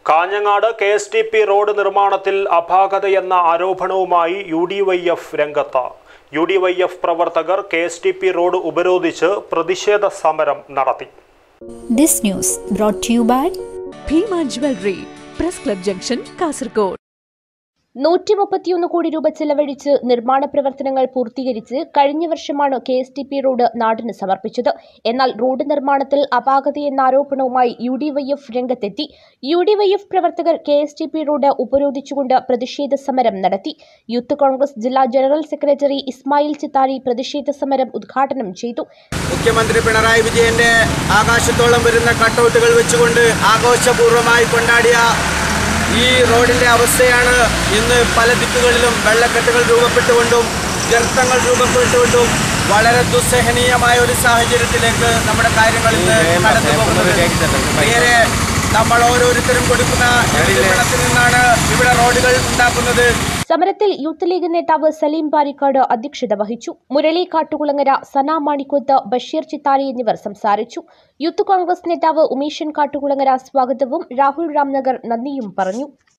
Kanhangad K S T P road നിർമ്മാണത്തിൽ അപാകതയെന്ന ആരോപണവുമായി യു ഡി വൈ എഫ് രംഗത്ത് യു ഡി വൈ എഫ് പ്രവർത്തകർ K S T P road ഉപരോധിച്ച് പ്രതിഷേധ സമരം നടത്തി This news brought to you by Bhima jewellery press club junction Kasaragod നൂറ്റി മുപ്പത്തിയൊന്ന് കോടി രൂപ ചെലവഴിച്ച് നിർമ്മാണ പ്രവർത്തനങ്ങൾ പൂർത്തീകരിച്ച് കഴിഞ്ഞ വർഷമാണ് K S T P road നാടിന് സമർപ്പിച്ചത് എന്നാൽ റോഡ് നിർമ്മാണത്തിൽ അപാകതയെന്ന ആരോപണവുമായി യു ഡി വൈ എഫ് രംഗത്തെത്തി യു ഡി വൈ എഫ് പ്രവർത്തകർ K S T P road ഉപരോധിച്ചുകൊണ്ട് പ്രതിഷേധ സമരം നടത്തി യൂത്ത് കോൺഗ്രസ് ജില്ലാ ജനറൽ സെക്രട്ടറി ഇസ്മായിൽ ചിത്താരി പ്രതിഷേധ സമരം ഉദ്ഘാടനം ചെയ്തു മുഖ്യമന്ത്രി പിണറായി വിജയന്റെ ആകാശത്തോളം വരുന്ന കട്ടൗട്ടുകൾ വെച്ചുകൊണ്ട് ആഘോഷപൂർവ്വമായി കൊണ്ടാടിയ ഈ റോഡിന്റെ അവസ്ഥയാണ് ഇന്ന് പല ദിക്കുകളിലും വെള്ളക്കെട്ടുകൾ രൂപപ്പെട്ടുകൊണ്ടും ഗർത്തങ്ങൾ രൂപപ്പെട്ടുകൊണ്ടും വളരെ ദുസ്സഹനീയമായ ഒരു സാഹചര്യത്തിലേക്ക് നമ്മുടെ കാര്യങ്ങൾ ഇന്ന് കടന്നു പോകുന്നത് നേരെ നമ്മൾ ഓരോരുത്തരും കൊടുക്കുന്ന പണത്തിൽ നിന്നാണ് ഇവിടെ റോഡുകൾ ഉണ്ടാക്കുന്നത് സമരത്തിൽ യൂത്ത് ലീഗ് നേതാവ് സലീം ബാരിക്കാട് അധ്യക്ഷത വഹിച്ചു മുരളി കാട്ടുകുളങ്ങര സന മാണിക്കോത്ത് ബഷീർ ചിത്താരി എന്നിവർ സംസാരിച്ചു യൂത്ത് കോൺഗ്രസ് നേതാവ് ഉമേഷൻ കാട്ടുകുളങ്ങര സ്വാഗതവും രാഹുൽ രാംനഗർ നന്ദിയും പറഞ്ഞു